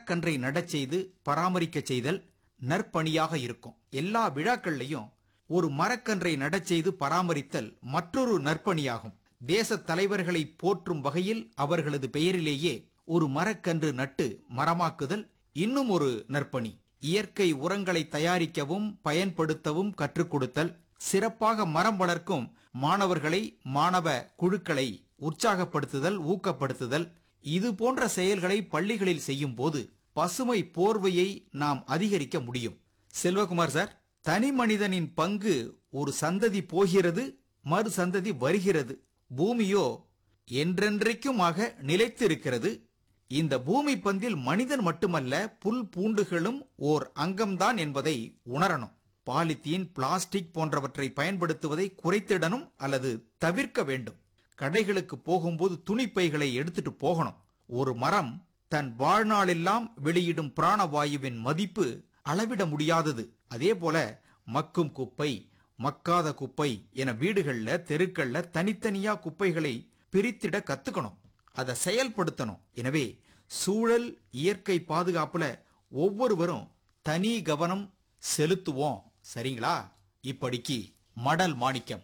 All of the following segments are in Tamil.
மரக்கன்றை நடச் செய்து பராமரிக்கச் செய்தல் நற்பணியாக இருக்கும் எல்லா விழாக்கள்லையும் ஒரு மரக்கன்றை நடச் செய்து பராமரித்தல் மற்றொரு நற்பணியாகும் தேசத் தலைவர்களை போற்றும் வகையில் அவர்களது பெயரிலேயே ஒரு மரக்கன்று நட்டு மரமாக்குதல் இன்னும் ஒரு நற்பணி இயற்கை உரங்களை தயாரிக்கவும் பயன்படுத்தவும் கற்றுக் கொடுத்தல் சிறப்பாக மரம் வளர்க்கும் மாணவர்களை மாணவ குழுக்களை உற்சாகப்படுத்துதல் ஊக்கப்படுத்துதல் இது போன்ற செயல்களை பள்ளிகளில் செய்யும் போது பசுமை போர்வையை நாம் அதிகரிக்க முடியும் செல்வகுமார் சார் தனி மனிதனின் பங்கு ஒரு சந்ததி போகிறது மறு சந்ததி வருகிறது பூமியோ என்றென்றைக்குமாக நிலைத்திருக்கிறது இந்த பூமி பந்தில் மனிதன் மட்டுமல்ல புல் பூண்டுகளும் ஓர் அங்கம்தான் என்பதை உணரணும் பாலித்தீன் பிளாஸ்டிக் போன்றவற்றை பயன்படுத்துவதை குறைத்திடணும் அல்லது தவிர்க்க வேண்டும் கடைகளுக்கு போகும்போது துணிப்பைகளை எடுத்துட்டு போகணும் ஒரு மரம் தன் வாழ்நாளெல்லாம் வெளியிடும் பிராணவாயுவின் மதிப்பு அளவிட முடியாதது அதே போல மக்கும் குப்பை மக்காத குப்பை என வீடுகள்ல தெருக்கள்ல தனித்தனியா குப்பைகளை பிரித்திட கத்துக்கணும் அதை செயல்படுத்தணும் எனவே சூழல் இயற்கை பாதுகாப்புல ஒவ்வொருவரும் தனி கவனம் செலுத்துவோம் சரிங்களா இப்படிக்கு மடல் மாணிக்கம்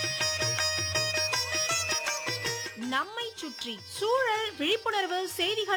நம்மை சுற்றி சூழல் விழிப்புணர்வு செய்திகள்